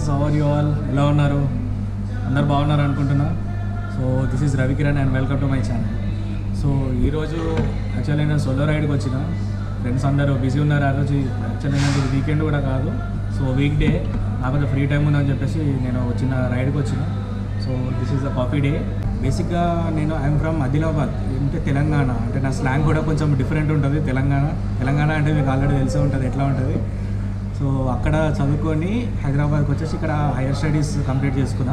Hour you all ఎలా ఉన్నారు అందరు బాగున్నారు అనుకుంటున్నా so this is Ravikiran and welcome to my channel so ఈరోజు యాక్చువల్లీ నేను సోలో రైడ్కి వచ్చిన ఫ్రెండ్స్ అందరూ బిజీ ఉన్నారు ఆ రోజు యాక్చువల్లీ నాకు వీకెండ్ కూడా కాదు సో వీక్ డే నాకు ఫ్రీ టైం ఉందని చెప్పేసి నేను వచ్చిన రైడ్కి వచ్చిన so this is the coffee day బేసిక్గా నేను ఐఎమ్ ఫ్రమ్ ఆదిలాబాద్ అంటే తెలంగాణ అంటే నా స్లాంగ్ కూడా కొంచెం డిఫరెంట్ ఉంటుంది తెలంగాణ తెలంగాణ అంటే మీకు ఆల్రెడీ తెలిసే ఉంటుంది ఎట్లా ఉంటుంది సో అక్కడ చదువుకొని హైదరాబాద్కి వచ్చేసి ఇక్కడ హైయర్ స్టడీస్ కంప్లీట్ చేసుకున్నా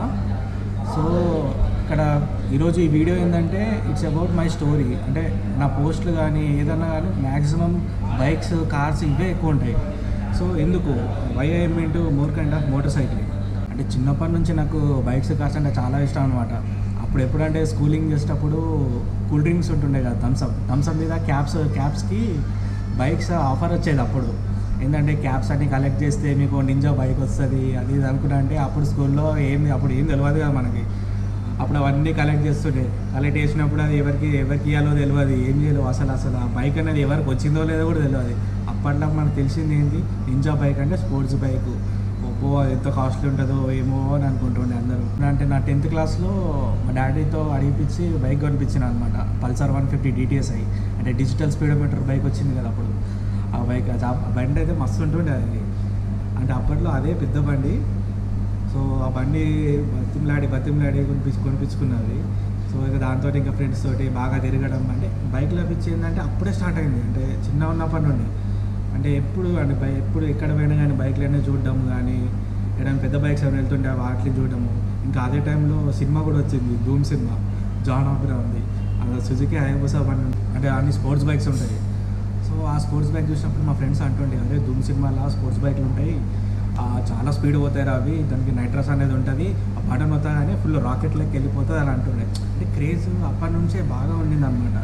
సో ఇక్కడ ఈరోజు ఈ వీడియో ఏంటంటే ఇట్స్ అబౌట్ మై స్టోరీ అంటే నా పోస్టులు కానీ ఏదన్నా కానీ మ్యాక్సిమం బైక్స్ కార్స్ ఇవే ఎక్కువ ఉంటాయి సో ఎందుకు why I into more kind of motorcycling అంటే చిన్నప్పటి నుంచి నాకు బైక్స్ కార్స్ అంటే చాలా ఇష్టం అనమాట అప్పుడు ఎప్పుడంటే స్కూలింగ్ చేసేటప్పుడు కూల్ డ్రింక్స్ ఉంటుండే కదా థమ్స్అప్ థమ్స్అప్ మీద క్యాప్స్ క్యాప్స్కి బైక్స్ ఆఫర్ వచ్చేది అప్పుడు ఏంటంటే క్యాప్స్ అన్ని కలెక్ట్ చేస్తే మీకు నింజా బైక్ వస్తుంది అది ఇది అనుకుంటా అంటే అప్పుడు స్కూల్లో ఏం అప్పుడు ఏం తెలియదు కదా మనకి అప్పుడు అవన్నీ కలెక్ట్ చేస్తుండే కలెక్ట్ చేసినప్పుడు అది ఎవరికి ఎవరికి ఇవ్వాలో తెలియదు ఏం చేయాలో అసలు అసలు ఆ బైక్ అనేది ఎవరికి వచ్చిందో లేదో కూడా తెలియదు అప్పట్లో మనకు తెలిసింది ఏంటి నింజా బైక్ అంటే స్పోర్ట్స్ బైక్ ఒప్పో అది ఎంత కాస్ట్లీ ఉంటుందో ఏమో అని అనుకుంటుండే అందరూ అంటే నా టెన్త్ క్లాస్లో మా డాడీతో అడిగిపించి బైక్ కొనిపించిన అనమాట పల్సర్ వన్ ఫిఫ్టీ డిటిఎస్ఐ అంటే డిజిటల్ స్పీడోమీటర్ బైక్ వచ్చింది కదా అప్పుడు ఆ బైక్ ఆ బండి అయితే మస్తు ఉంటుండే అది అంటే అప్పట్లో అదే పెద్ద బండి సో ఆ బండి బతిమలాడి బతిమలాడి కొనిపించి కొనిపించుకున్నది సో ఇక దాంతో ఇంకా ఫ్రెండ్స్ తోటి బాగా తిరగడం అంటే బైక్లో పిచ్చి ఏంటంటే అప్పుడే స్టార్ట్ అయింది అంటే చిన్న ఉన్నప్పటి నుండి అంటే ఎప్పుడు అంటే బై ఎప్పుడు ఎక్కడ పోయినా కానీ బైక్లనే చూడడం కానీ ఏదైనా పెద్ద బైక్స్ ఏమైనా వెళ్తుంటే వాటిని చూడడము ఇంకా అదే టైంలో సినిమా కూడా వచ్చింది ధూమ్ సినిమా జాన్ ఆపిరా ఉంది అది సుజుకి హైబుసా బండి ఉంది. అంటే అన్ని స్పోర్ట్స్ బైక్స్ ఉంటాయి సో ఆ స్పోర్ట్స్ బైక్ చూసినప్పుడు మా ఫ్రెండ్స్ అంటుండే అరే ధూమ్ సినిమాలో స్పోర్ట్స్ బైక్లు ఉంటాయి ఆ, చాలా స్పీడ్ పోతాయి రా అవి దానికి నైట్రస్ అనేది ఉంటుంది ఆ బటన్ అవుతా కానీ ఫుల్ రాకెట్లోకి వెళ్ళిపోతుంది అని అంటుండే అంటే క్రేజ్ అప్పటి నుంచే బాగా ఉండింది అనమాట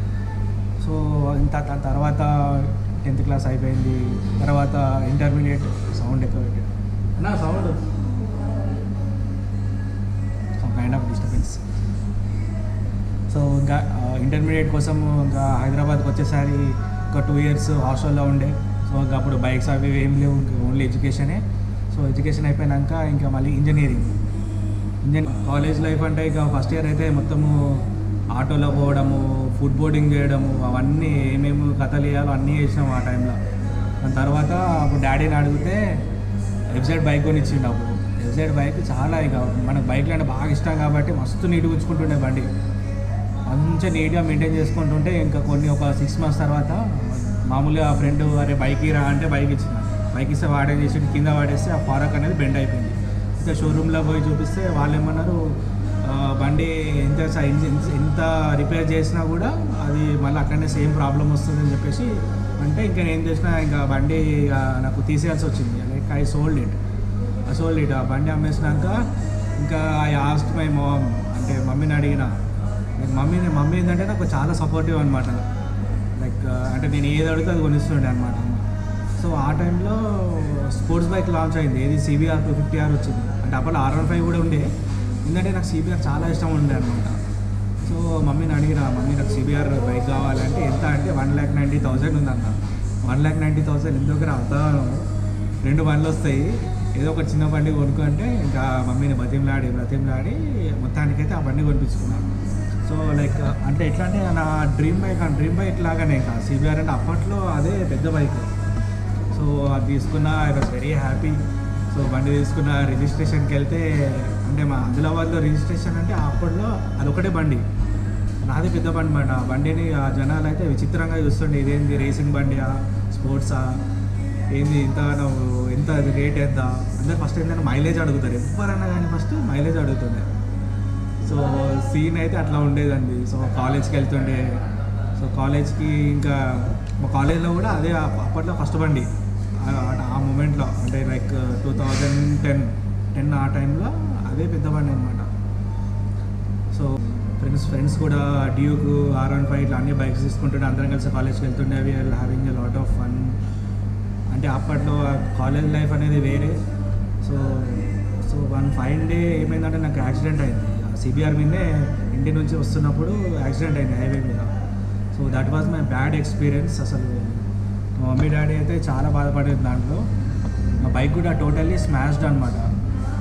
సో ఇంత త- తర్వాత టెన్త్ క్లాస్ అయిపోయింది తర్వాత ఇంటర్మీడియట్ సౌండ్ ఎక్కువ పెట్టాడు నా sound some kind of disturbance so ఇంకా ఇంటర్మీడియట్ కోసం ఇంకా హైదరాబాద్కి వచ్చేసరి ఒక టూ ఇయర్స్ హాస్టల్లో ఉండే సో ఇంకా అప్పుడు బైక్స్ అవి ఇవి ఏం లేవు ఇంకా ఓన్లీ ఎడ్యుకేషనే సో ఎడ్యుకేషన్ అయిపోయినాక ఇంకా మళ్ళీ ఇంజనీరింగ్ ఇంజనీరింగ్ కాలేజ్ లైఫ్ అంటే ఇక ఫస్ట్ ఇయర్ అయితే మొత్తము ఆటోలో పోవడము ఫుడ్ బోర్డింగ్ చేయడము అవన్నీ ఏమేమి కథలు వేయాలో అన్నీ చేసినాము ఆ టైంలో దాని తర్వాత అప్పుడు డాడీని అడిగితే ఎఫ్జెడ్ బైక్ కొని ఇచ్చిండు అప్పుడు ఎఫ్జెడ్ బైక్ చాలా ఇక మనకు బైక్లు అంటే బాగా ఇష్టం కాబట్టి మస్తు నీట్గా ఉంచుకుంటుండే బండి మంచిగా నీట్గా మెయింటైన్ చేసుకుంటుంటే ఇంకా కొన్ని ఒక సిక్స్ మంత్స్ తర్వాత మామూలుగా ఫ్రెండ్ అరే బైక్ రా అంటే బైక్ ఇచ్చిన బైక్ ఇస్తే వాడే చేసి కింద వాడేస్తే ఆ ఫారక్ అనేది బెండ్ అయిపోయింది ఇంకా షోరూంలో పోయి చూపిస్తే వాళ్ళు ఏమన్నారు "ఆ, బండి ఎంత సై- ఎంత- ఎంత రిపేర్ చేసినా కూడా అది మళ్ళీ అక్కడనే సేమ్ ప్రాబ్లం వస్తుందని చెప్పేసి అంటే ఇంకా నేను ఏం చేసినా ఇంకా బండి ఇక నాకు తీసేయాల్సి వచ్చింది like I sold it I sold it ఆ బండి అమ్మేసినాక ఇంకా ఐ ఆస్ట్ మై మామ్ అంటే మమ్మీని అడిగిన మమ్మీని మమ్మీ ఏంటంటే నాకు చాలా సపోర్టివ్ అనమాట లైక్ అంటే నేను ఏది అడిగితే అది కొనిస్తుండే అనమాట సో ఆ టైంలో స్పోర్ట్స్ బైక్ లాంచ్ అయింది ఏది సిబిఆర్ టూ ఫిఫ్టీ ఆర్ వచ్చింది అంటే అప్పుడు ఆర్ వన్ ఫైవ్ కూడా ఉండే ఎందుకంటే నాకు సిబిఆర్ చాలా ఇష్టం ఉండే అనమాట సో మమ్మీని అడిగిన మమ్మీ నాకు సిబిఆర్ బైక్ కావాలంటే ఎంత అంటే వన్ ల్యాక్ నైంటీ థౌసండ్ ఉందన్న వన్ ల్యాక్ నైంటీ థౌసండ్ ఎందుకు అంతా రెండు బండ్లు వస్తాయి ఏదో ఒక చిన్న బండి కొనుక్కుంటే ఇంకా మమ్మీని బతిమలాడి బతిమలాడి మొత్తానికైతే ఆ బండి కొనిపించుకున్నాను సో లైక్ అంటే ఎట్లా అంటే నా డ్రీమ్ బైక్ ఆ డ్రీమ్ బైక్ లాగానే ఇంకా సిబిఆర్ అంటే అప్పట్లో అదే పెద్ద బైక్ సో అది తీసుకున్న I was very happy so బండి తీసుకున్న రిజిస్ట్రేషన్కి వెళ్తే అంటే మా ఆదిలాబాద్లో రిజిస్ట్రేషన్ అంటే అప్పట్లో అదొకటే బండి నాది పెద్ద బండి మాట ఆ బండిని ఆ జనాలు అయితే విచిత్రంగా చూస్తుండే ఇదేంది రేసింగ్ బండియా స్పోర్ట్సా ఏంది ఇంత నువ్వు ఎంత రేట్ ఎంత అందరు ఫస్ట్ ఏంటంటే మైలేజ్ అడుగుతారు ఎవరన్నా కానీ ఫస్ట్ మైలేజ్ అడుగుతుండే సో సీన్ అయితే అట్లా ఉండేదండి సో కాలేజ్కి వెళ్తుండే సో కాలేజ్కి ఇంకా మా కాలేజ్లో కూడా అదే అప్ప- అప్పట్లో ఫస్ట్ బండి ఆ- ఆ మూమెంట్లో అంటే like two thousand ten ten ఆ టైంలో అదే పెద్ద బండి అనమాట సో ఫ్రెండ్స్ ఫ్రెండ్స్ కూడా డ్యూక్ ఆర్ వన్ ఫైవ్ ఇట్లా అన్ని బైక్స్ తీసుకుంటుండే అందరం కలిసి కాలేజ్కి వెళ్తుండే అవి having a lot of fun అంటే అప్పట్లో కాలేజ్ లైఫ్ అనేది వేరే so so one five day ఏమైందంటే నాకు యాక్సిడెంట్ అయింది సిబిఆర్ మీదే ఇంటి నుంచి వస్తున్నప్పుడు యాక్సిడెంట్ అయింది హైవే మీద so that was my bad experience అసలు మా మమ్మీ డాడీ అయితే చాలా బాధపడేది దాంట్లో మా బైక్ కూడా టోటల్లీ స్మాష్డ్ అనమాట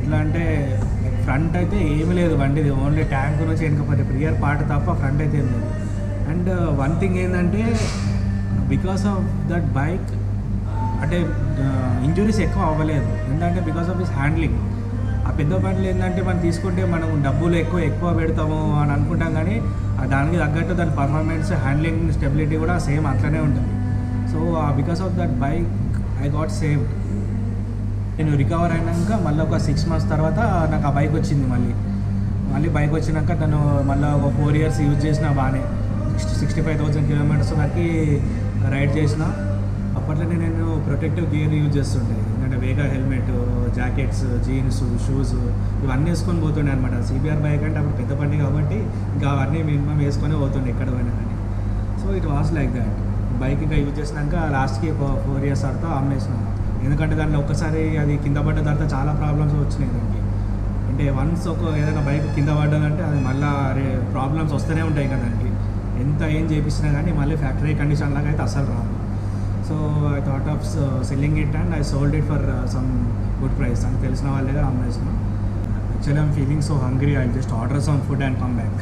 ఎట్లా అంటే ఫ్రంట్ అయితే ఏమీ లేదు బండిది ఓన్లీ ట్యాంక్ నుంచి వెనకపోతే ప్రియర్ పార్ట్ తప్ప ఫ్రంట్ అయితే ఏం లేదు అండ్ వన్ థింగ్ ఏంటంటే బికాస్ ఆఫ్ దట్ బైక్ అంటే ఇంజురీస్ ఎక్కువ అవ్వలేదు ఎందుకంటే బికాస్ ఆఫ్ దిస్ హ్యాండ్లింగ్ ఆ పెద్ద బండ్లు ఏంటంటే మనం తీసుకుంటే మనం డబ్బులు ఎక్కువ ఎక్కువ పెడతాము అని అనుకుంటాం కానీ ఆ దానికి తగ్గట్టు దాని పర్ఫార్మెన్స్ హ్యాండ్లింగ్ స్టెబిలిటీ కూడా సేమ్ అట్లనే ఉంటుంది so because of that bike I got saved నేను రికవర్ అయినాక మళ్ళీ ఒక సిక్స్ మంత్స్ తర్వాత నాకు ఆ బైక్ వచ్చింది మళ్ళీ మళ్ళీ బైక్ వచ్చినాక తను మళ్ళీ ఒక ఫోర్ ఇయర్స్ యూజ్ చేసిన బాగానే సిక్స్టీ ఫైవ్ థౌసండ్ కిలోమీటర్స్ వరకు రైడ్ చేసిన అప్పట్లోనే నేను ప్రొటెక్టివ్ గేర్ యూజ్ చేస్తుండే ఎందుకంటే Vega helmet jackets jeans shoes ఇవన్నీ వేసుకొని పోతుండే అనమాట సిబిఆర్ బైక్ అంటే అప్పుడు పెద్ద బండి కాబట్టి ఇంకా అవన్నీ మినిమం వేసుకొని పోతుండే ఎక్కడ పోయినా కానీ so it was like that bike ఇంకా యూజ్ చేసినాక లాస్ట్కి ఒక ఫోర్ ఇయర్స్ తర్వాత అమ్మేసిన ఎందుకంటే దాంట్లో ఒక్కసారి అది కింద పడ్డ తర్వాత చాలా ప్రాబ్లమ్స్ వచ్చినాయి దానికి అంటే వన్స్ ఒక ఏదైనా బైక్ కింద పడ్డదంటే అది మళ్ళీ ప్రాబ్లమ్స్ వస్తూనే ఉంటాయి కదా దానికి ఎంత ఏం చేపించినా కానీ మళ్ళీ ఫ్యాక్టరీ కండిషన్ లాగా అయితే అసలు రాదు so I thought of selling it and I sold it for some good price అని తెలిసిన వాళ్ళ దగ్గర అమ్మేసిన actually I'm feeling so hungry I just order some food and come back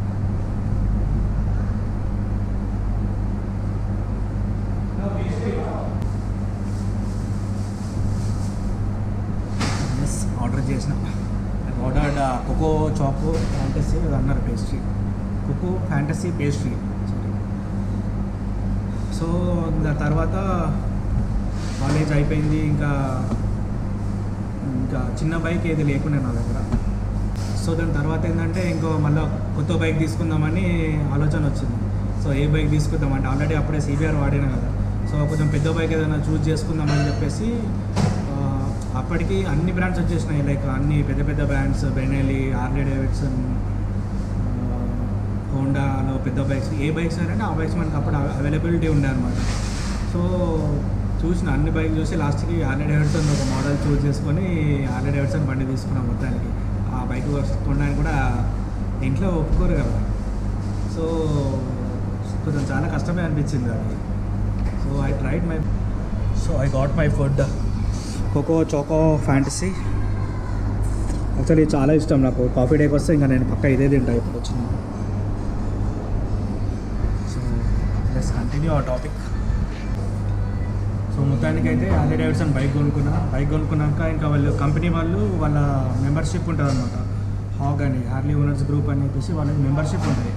yes order చేసిన ఆర్డర్డ్ కోకో చాకో ఫ్యాంటసీ అది అన్నారు pastry coco fantasy pastry sorry so దాని తర్వాత కాలేజ్ అయిపోయింది ఇంకా ఇంకా చిన్న బైక్ ఏది లేకుండా నా దగ్గర సో దాని తర్వాత ఏంటంటే ఇంకో మళ్ళీ కొత్త బైక్ తీసుకుందామని ఆలోచన వచ్చింది సో ఏ బైక్ తీసుకుందామంటే ఆల్రెడీ అప్పుడే సిబిఆర్ వాడినా కదా సో కొంచెం పెద్ద బైక్ ఏదైనా చూస్ చేసుకుందామని చెప్పేసి ఆ, అప్పటికి అన్ని బ్రాండ్స్ వచ్చేసినాయి లైక్ అన్ని పెద్ద పెద్ద బ్రాండ్స్ బెనెలి ఆర్లీ డేవిడ్సన్ హోండాలో పెద్ద బైక్స్ ఏ బైక్స్ అంటే ఆ బైక్స్ మనకి అప్పుడు అవైలబిలిటీ ఉండే అనమాట సో చూసిన అన్ని బైక్ చూసి లాస్ట్కి ఆర్లీ డేవిడ్సన్ ఒక మోడల్ చూస్ చేసుకొని ఆర్లీ డేవిడ్సన్ బండి తీసుకున్నాం మొత్తానికి ఆ బైక్ కొనడానికి కూడా ఇంట్లో ఒప్పుకోరు కదా సో కొంచెం చాలా కష్టమే అనిపించింది అది so I tried my so I got my food coco choco fantasy actually చాలా ఇష్టం నాకు కాఫీ డేకి వస్తే ఇంకా నేను పక్క ఇదే తింటా ఇప్పుడు వచ్చిన సో లెస్ కంటిన్యూ ఆ టాపిక్ సో మొత్తానికి అయితే హార్లీ డేవిడ్సన్ బైక్ కొనుక్కున్నా బైక్ కొనుక్కున్నాక ఇంకా వాళ్ళు కంపెనీ వాళ్ళు వాళ్ళ మెంబర్షిప్ ఉంటుంది అనమాట హాగ్ అని హార్లీ ఓనర్స్ గ్రూప్ అని చెప్పేసి వాళ్ళకి మెంబర్షిప్ ఉంటుంది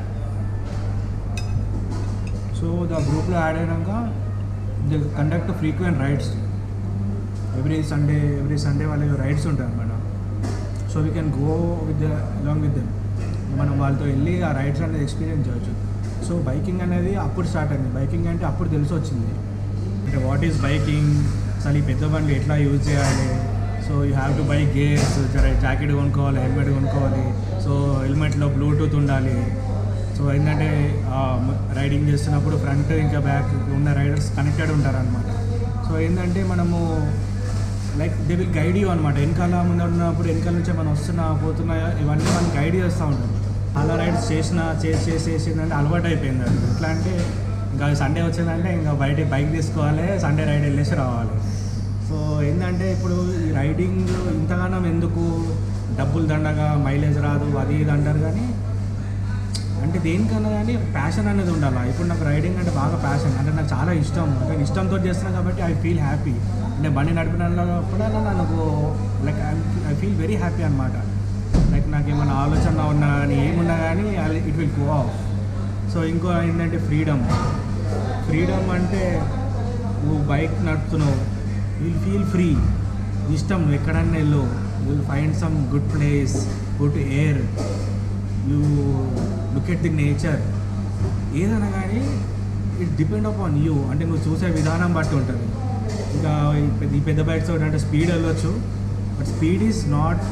సో ద గ్రూప్లో యాడ్ అయినాక they conduct frequent rides every Sunday every Sunday వాళ్ళకి రైడ్స్ ఉంటాయి అనమాట so we can go with the along with them మనం వాళ్ళతో వెళ్ళి ఆ రైడ్స్ అనేది ఎక్స్పీరియన్స్ చేయొచ్చు సో బైకింగ్ అనేది అప్పుడు స్టార్ట్ అయింది బైకింగ్ అంటే అప్పుడు తెలిసి వచ్చింది అంటే వాట్ ఈస్ బైకింగ్ అసలు ఈ పెద్ద బండ్లు ఎట్లా యూజ్ చేయాలి so you have to buy gears jacket కొనుక్కోవాలి హెల్మెట్ కొనుక్కోవాలి సో హెల్మెట్లో బ్లూటూత్ ఉండాలి సో ఏంటంటే రైడింగ్ చేస్తున్నప్పుడు ఫ్రంట్ ఇంకా బ్యాక్ ఉన్న రైడర్స్ కనెక్టెడ్ ఉంటారనమాట సో ఏంటంటే మనము like they will guide you అనమాట వెనకాల ముందు ఉన్నప్పుడు వెనకాల నుంచే మనం వస్తున్నా పోతున్నా ఇవన్నీ మనం గైడ్ చేస్తూ ఉంటాం అలా రైడ్స్ చేసిన చేసి చేసి చేసిందంటే అలవాటు అయిపోయింది అది ఎట్లా అంటే ఇంకా సండే వచ్చిందంటే ఇంకా బయట బైక్ తీసుకోవాలి సండే రైడ్ వెళ్ళేసి రావాలి సో ఏంటంటే ఇప్పుడు ఈ రైడింగ్ ఇంతగానం ఎందుకు డబ్బులు దండగా మైలేజ్ రాదు అది ఇది అంటారు కానీ అంటే దేనికన్నా కానీ ప్యాషన్ అనేది ఉండాలి ఇప్పుడు నాకు రైడింగ్ అంటే బాగా ప్యాషన్ అంటే నాకు చాలా ఇష్టం అంటే ఇష్టంతో చేస్తున్నాను కాబట్టి ఐ ఫీల్ హ్యాపీ అంటే బండి నడిపినప్పుడల్లా నాకు like I feel very happy అనమాట లైక్ నాకు ఏమైనా ఆలోచన ఉన్నా కానీ ఏమున్నా కానీ it will go off so ఇంకో ఏంటంటే ఫ్రీడమ్ ఫ్రీడమ్ అంటే నువ్వు బైక్ నడుపుతున్నావు విల్ ఫీల్ ఫ్రీ ఇష్టం నువ్వు ఎక్కడన్నా వెళ్ళు will find some good place good air you look at the nature ఏదైనా కానీ ఇట్ డిపెండ్ అపాన్ యూ అంటే నువ్వు చూసే విధానం బట్టి ఉంటుంది ఇంకా ఈ పెద్ద- ఈ పెద్ద బైక్స్ అంటే స్పీడ్ వెళ్ళొచ్చు but speed is not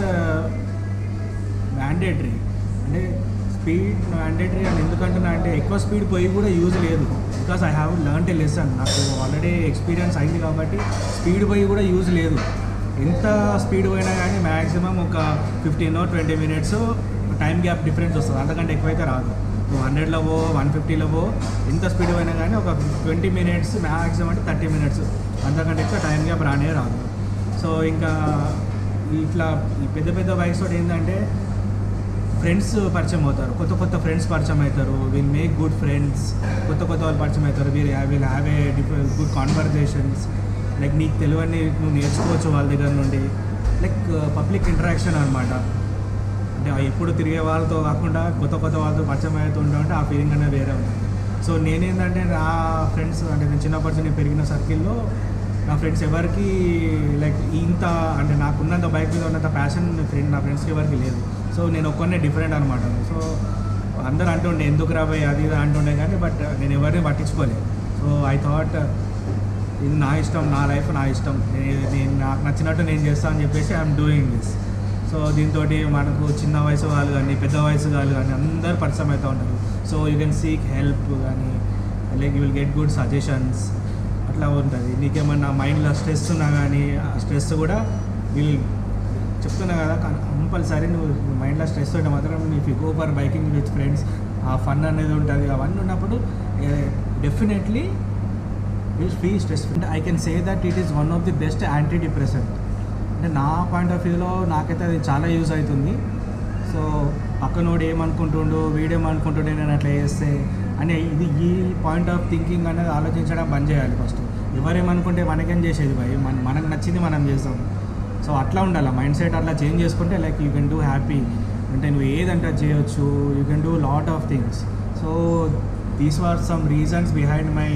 mandatory అంటే స్పీడ్ మ్యాండేటరీ అని ఎందుకంటున్నా అంటే ఎక్కువ స్పీడ్ పోయి కూడా యూజ్ లేదు because I have learn a lesson నాకు ఆల్రెడీ ఎక్స్పీరియన్స్ అయింది కాబట్టి స్పీడ్ పోయి కూడా యూజ్ లేదు ఎంత స్పీడ్ పోయినా కానీ మ్యాక్సిమం ఒక fifteen twenty minutes time gap difference వస్తుంది అంతకంటే ఎక్కువైతే రాదు నువ్వు హండ్రెడ్లో పో వన్ ఫిఫ్టీలో పో ఎంత స్పీడ్ పోయినా కానీ ఒక ట్వంటీ మినిట్స్ మ్యాక్సిమం అంటే థర్టీ మినిట్స్ అంతకంటే ఎక్కువ టైం గ్యాప్ రానే రాదు సో ఇంకా ఇట్లా ఈ పెద్ద పెద్ద బైక్స్ తోటి ఏంటంటే ఫ్రెండ్స్ పరిచయం అవుతారు కొత్త కొత్త ఫ్రెండ్స్ పరిచయం అవుతారు విల్ మేక్ గుడ్ ఫ్రెండ్స్ కొత్త కొత్త వాళ్ళు పరిచయం అవుతారు we'll will have a different good conversations like నీకు తెలియని నువ్వు నేర్చుకోవచ్చు వాళ్ళ దగ్గర నుండి లైక్ పబ్లిక్ ఇంటరాక్షన్ అనమాట అంటే ఎప్పుడు తిరిగే వాళ్ళతో కాకుండా కొత్త కొత్త వాళ్ళతో పరిచయం అవుతుంటా ఉంటే ఆ ఫీలింగ్ అనేది వేరే ఉంటుంది సో నేనేంటంటే నా ఫ్రెండ్స్ అంటే నేను చిన్నప్పటి నుంచి పెరిగిన సర్కిల్లో నా ఫ్రెండ్స్ ఎవరికి లైక్ ఇంత అంటే నాకున్నంత బైక్ మీద ఉన్నంత ప్యాషన్ ఫ్రెండ్ నా ఫ్రెండ్స్కి ఎవరికి లేదు సో నేను ఒక్కనే డిఫరెంట్ అనమాట సో అందరూ అంటుండే ఎందుకు రాబోయే అది ఇది అంటుండే కానీ బట్ నేను ఎవరిని పట్టించుకోలేదు సో ఐ థాట్ ఇది నా ఇష్టం నా లైఫ్ నా ఇష్టం నేను నేను నాకు నచ్చినట్టు నేను చేస్తాను అని చెప్పేసి ఐఎమ్ డూయింగ్ దిస్ సో దీంతో మనకు చిన్న వయసు వాళ్ళు కానీ పెద్ద వయసు వాళ్ళు కానీ అందరు పరిచయం అవుతూ ఉంటారు so you can seek help కానీ like you will get good suggestions అట్లా ఉంటుంది నీకేమన్నా మైండ్లో స్ట్రెస్ ఉన్నా కానీ ఆ స్ట్రెస్ కూడా విల్ చెప్తున్నా కదా కంపల్సరీ నువ్వు మైండ్లో స్ట్రెస్ ఉంటే మాత్రం if you go for biking with friends ఆ ఫన్ అనేది ఉంటుంది అవన్నీ ఉన్నప్పుడు డెఫినెట్లీ విల్ ఫ్రీ స్ట్రెస్ అంటే I can say that it is one of the best anti depressant అంటే నా పాయింట్ ఆఫ్ వ్యూలో నాకైతే అది చాలా యూజ్ అవుతుంది సో పక్కనోడు ఏమనుకుంటుండు వీడేమనుకుంటుండే నేను అట్లా చేస్తే అని ఇది ఈ పాయింట్ ఆఫ్ థింకింగ్ అనేది ఆలోచించడం బంద్ చేయాలి ఫస్ట్ ఎవరేమనుకుంటే మనకేం చేసేది భయ్ మన మనకు నచ్చింది మనం చేస్తాం సో అట్లా ఉండాలి మైండ్ సెట్ అట్లా చేంజ్ చేసుకుంటే like you can do happy అంటే నువ్వు ఏదంటే అది చేయొచ్చు you can do lot of things so these are some reasons behind my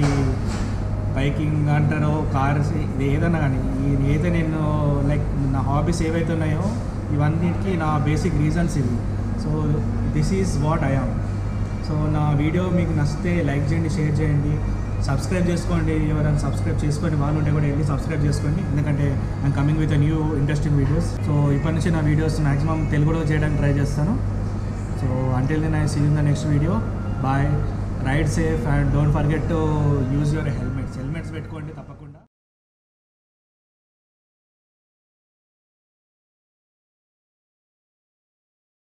biking అంటారో కార్స్ ఇది ఏదన్నా కానీ ఇది ఏదైతే నేను లైక్ నా హాబీస్ ఏవైతే ఉన్నాయో ఇవన్నిటికీ నా బేసిక్ రీజన్స్ ఇవి so this is what I am so నా వీడియో మీకు నచ్చితే లైక్ చేయండి షేర్ చేయండి సబ్స్క్రైబ్ చేసుకోండి ఎవరైనా సబ్స్క్రైబ్ చేసుకొని వాళ్ళు ఉంటే కూడా వెళ్ళి సబ్స్క్రైబ్ చేసుకోండి ఎందుకంటే I'm coming with new interesting videos so ఇప్పటి నుంచి నా వీడియోస్ మాక్సిమం తెలుగులో చేయడానికి ట్రై చేస్తాను so until then I see in the next video bye ride safe and don't forget to use your helmets helmets పెట్టుకోండి తప్పకుండా